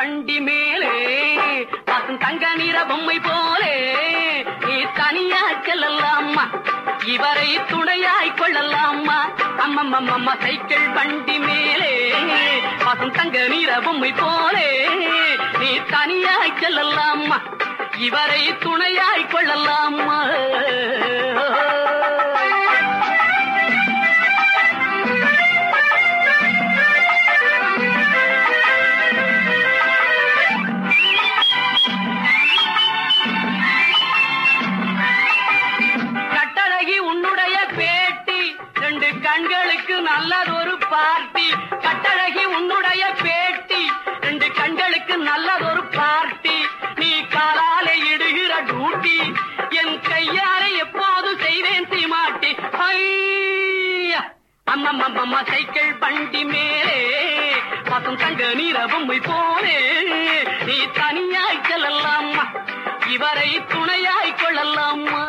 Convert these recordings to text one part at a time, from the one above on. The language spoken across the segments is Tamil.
வண்டி மேலே பசும் தங்க நிற பொம்மை போலே நீ தனியா செல்லலாமா இவரை துணையாய் கொள்ளலாமா அம்மம்மம்மம்மா சைக்கிள் வண்டி மேலே பசும் தங்க நிற பொம்மை போலே நீ தனியாய் செல்லலாமா இவரை துணையாய் கொள்ளலாமா கட்டழகி உன்னுடைய பேட்டி ரெண்டு கண்களுக்கு நல்லதொரு பார்ட்டி கட்டழகி உன்னுடைய பேட்டி ரெண்டு கண்களுக்கு நல்லதொரு பார்ட்டி நீ காலாலே இடுகிற டூட்டி என் கையாலே எப்போது செய்வேன் தீமாட்டி ஐயா! அம்மம்மம்மம்மா சைக்கிள் வண்டி மேலே பசும் தங்க நீர பொம்மை போலே நீ தனியாய் செல்லலாமா இவரை துணையாய் கொள்ளலாமா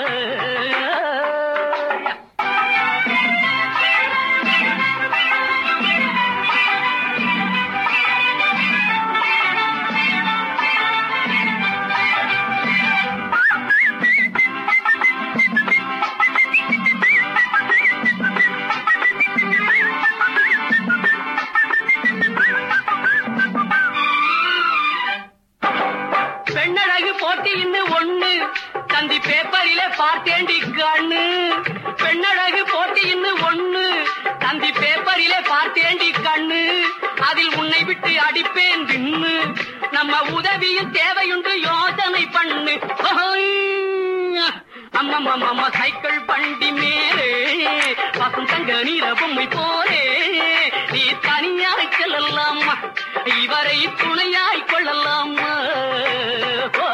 பெண்ணழகு போட்டி இன்னும் ஒண்ணு தந்தி பேப்பரிலே பார்த்தேண்டி கண்ணு பெண்ணழகு போட்டி இன்னும் ஒண்ணு தந்தி பேப்பரிலே பார்த்தேண்டி கண்ணு அதில் உன்னை விட்டு அடிப்பேன் தின்னு நம்ம உதவியும் தேவையுண்டு யோசனை பண்ணு ஓய்யா! அம்மம்மம்மம்மா சைக்கிள் வண்டி மேலே பசும் தங்க நீர பொம்மை போலே நீ தனியாய் செல்லலாமா இவரை துணையாய் கொள்ளலாமா ஓ.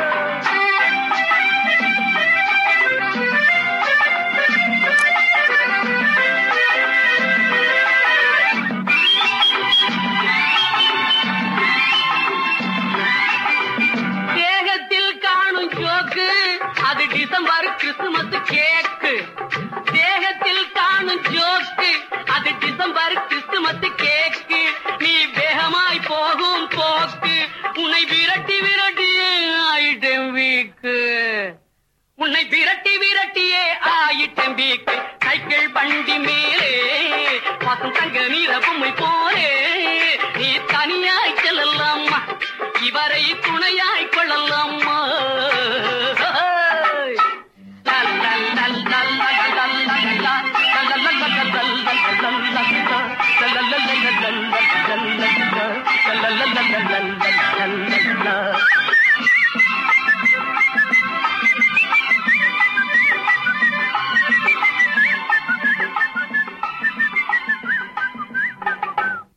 தேகத்தில் காணும் ஜோக்கு அது டிசம்பர் கிறிஸ்துமஸ் கேக்கு தேகத்தில் காணும் ஜோக்கு அது டிசம்பர் கிறிஸ்துமஸ் கேக்கு நீ வேகமாய் போகும் போக்கு உன்னை விரட்டி விரட்டி ஆயிட்டேன் வீக்கு உன்னை விரட்டி விரட்டியே ஆயிட்டேன் வீக்கு சைக்கிள் வண்டி மேலே பசும் தங்க நீர பொம்மை போலே நீ தனியாய் செல்லலாமா இவரை துணையா